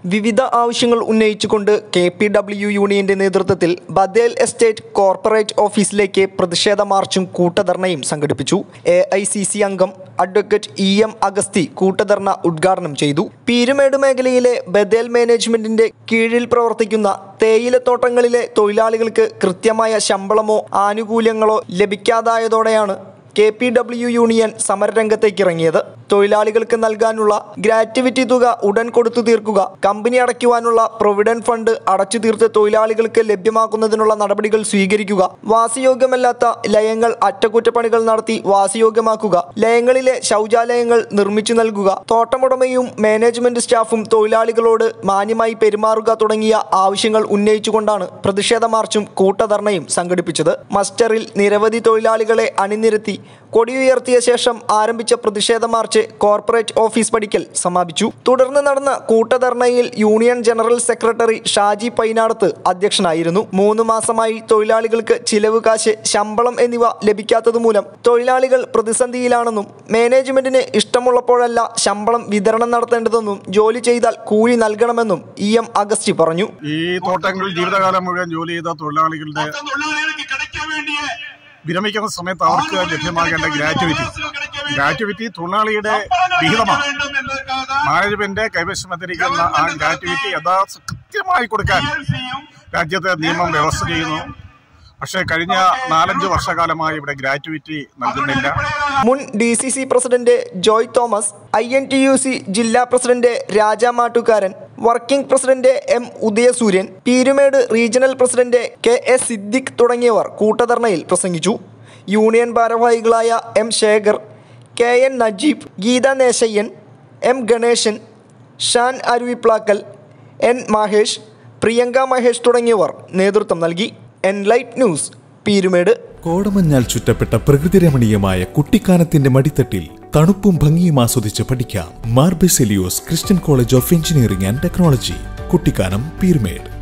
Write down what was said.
വിവിധ ആവശ്യങ്ങൾ ഉന്നയിച്ചുകൊണ്ട് കെ പി ഡബ്ല്യു യൂണിയന്റെ നേതൃത്വത്തിൽ ബദേൽ എസ്റ്റേറ്റ് കോർപ്പറേറ്റ് ഓഫീസിലേക്ക് പ്രതിഷേധ മാർച്ചും കൂട്ടധർണയും സംഘടിപ്പിച്ചു എ ഐ സി സി അംഗം അഡ്വക്കേറ്റ് ഇ എം അഗസ്തി കൂട്ടധർണ ഉദ്ഘാടനം ചെയ്തു പീരുമേട് മേഖലയിലെ ബദേൽ മാനേജ്മെന്റിന്റെ കീഴിൽ പ്രവർത്തിക്കുന്ന തേയിലത്തോട്ടങ്ങളിലെ തൊഴിലാളികൾക്ക് കൃത്യമായ ശമ്പളമോ ആനുകൂല്യങ്ങളോ ലഭിക്കാതായതോടെയാണ് കെ പി ഡബ്ല്യു യൂണിയൻ സമരരംഗത്തേക്ക് ഇറങ്ങിയത് തൊഴിലാളികൾക്ക് നൽകാനുള്ള ഗ്രാറ്റുവിറ്റി തുക ഉടൻ കൊടുത്തു തീർക്കുക കമ്പനി അടയ്ക്കുവാനുള്ള പ്രൊവിഡന്റ് ഫണ്ട് അടച്ചു തീർത്ത് തൊഴിലാളികൾക്ക് ലഭ്യമാക്കുന്നതിനുള്ള നടപടികൾ സ്വീകരിക്കുക വാസയോഗ്യമല്ലാത്ത ലയങ്ങൾ അറ്റകുറ്റപ്പണികൾ നടത്തി വാസയോഗ്യമാക്കുക ലയങ്ങളിലെ ശൗചാലയങ്ങൾ നിർമ്മിച്ചു നൽകുക തോട്ടമുടമയും മാനേജ്മെന്റ് സ്റ്റാഫും തൊഴിലാളികളോട് മാന്യമായി പെരുമാറുക തുടങ്ങിയ ആവശ്യങ്ങൾ ഉന്നയിച്ചുകൊണ്ടാണ് പ്രതിഷേധ മാർച്ചും കൂട്ടധർണയും സംഘടിപ്പിച്ചത് മസ്റ്ററിൽ നിരവധി തൊഴിലാളികളെ അണിനിരത്തി കൊടിയുയർത്തിയ ശേഷം ആരംഭിച്ച പ്രതിഷേധ മാർച്ച് കോർപ്പറേറ്റ് ഓഫീസ് പടിക്കൽ സമാപിച്ചു തുടർന്ന് നടന്ന കൂട്ടധർണയിൽ union general secretary Shaji Painadath അധ്യക്ഷനായിരുന്നു മൂന്ന് മാസമായി തൊഴിലാളികൾക്ക് ചിലവ് കാശ് ശമ്പളം എന്നിവ ലഭിക്കാത്തതുമൂലം തൊഴിലാളികൾ പ്രതിസന്ധിയിലാണെന്നും മാനേജ്മെന്റിന് ഇഷ്ടമുള്ളപ്പോഴല്ല ശമ്പളം വിതരണം നടത്തേണ്ടതെന്നും ജോലി ചെയ്താൽ കൂലി നൽകണമെന്നും ഇ എം അഗസ്റ്റി പറഞ്ഞു ഈ തോട്ടങ്ങളിൽ ജീവിതകാലം മുഴുവൻ ജോലി ചെയ്ത തൊഴിലാളികളുടെ തൊഴിലാളികൾക്ക് കിടക്കാൻ വേണ്ടിയ വിരമിക്കുന്ന സമയത്ത് അവർക്ക് ലഭ്യമാകേണ്ട ഗ്രാറ്റുവിറ്റി ഗ്രാറ്റുവിറ്റി തൊഴിലാളിയുടെ വിഹിതമാണ് മാനേജ്മെന്റ് കൈവശം വന്നിരിക്കുന്ന ആ ഗ്രാറ്റുവിറ്റി യഥാർത്ഥ കൃത്യമായി കൊടുക്കാൻ രാജ്യത്തെ നിയമം വ്യവസ്ഥ ചെയ്യുന്നു പക്ഷേ കഴിഞ്ഞ നാലഞ്ച് വർഷകാലമായി ഇവിടെ ഗ്രാറ്റുവിറ്റി നൽകുന്നില്ല മുൻ D C C president Joy Thomas I N T U C ജില്ലാ president Raja Mattukaran working president M Udayasuryan Peermade regional president K S Siddique തുടങ്ങിയവർ കൂട്ടധർണയിൽ പ്രസംഗിച്ചു യൂണിയൻ ഭാരവാഹികളായ M Shekhar K N Najeeb Geetha Nesayyan M Ganeshan Shan Aruviplakkal N Mahesh Priyanka Mahesh തുടങ്ങിയവർ നേതൃത്വം നൽകി എൻലൈറ്റ് ന്യൂസ് പീരുമേട് കോടമഞ്ഞാൽ ചുറ്റപ്പെട്ട പ്രകൃതിരമണീയമായ കുട്ടിക്കാനത്തിന്റെ മടിത്തട്ടിൽ തണുപ്പും ഭംഗിയും ആസ്വദിച്ച് പഠിക്കാം Mar Baselios Christian college of engineering and technology Kuttikkanam പീർമേഡ്